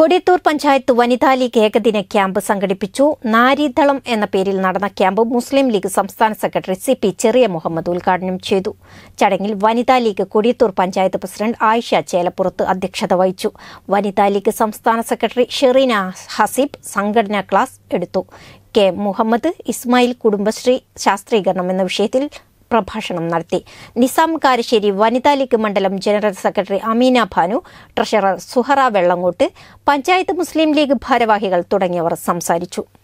കൊടിയത്തൂർ പഞ്ചായത്ത് വനിതാ ലീഗ് ഏകദിന ക്യാമ്പ് സംഘടിപ്പിച്ചു നാരീദളം എന്ന പേരിൽ നടന്ന ക്യാമ്പ് മുസ്ലിം ലീഗ് സംസ്ഥാന secretary C P Cheriya Muhammad ഉദ്ഘാടനം ചെയ്തു ചടങ്ങിൽ വനിതാ ലീഗ് കൊടിയത്തൂർ പഞ്ചായത്ത് പ്രസിഡന്റ് ആയിഷ ചേലപ്പുറത്ത് അധ്യക്ഷത വഹിച്ചു വനിതാ ലീഗ് സംസ്ഥാന സെക്രട്ടറി ഷെറീന ഹസീബ് സംഘടനാ ക്ലാസ് എടുത്തു കെ മുഹമ്മദ് ഇസ്മായിൽ കുടുംബശ്രീ ശാസ്ത്രീകരണം എന്ന വിഷയത്തിൽ പ്രഭാഷണം നടത്തി നിസാം കാരശ്ശേരി വനിതാ ലീഗ് മണ്ഡലം general secretary Ameena Bhanu treasurer Suhara Vellangott panchayat Muslim League ഭാരവാഹികൾ തുടങ്ങിയവർ സംസാരിച്ചു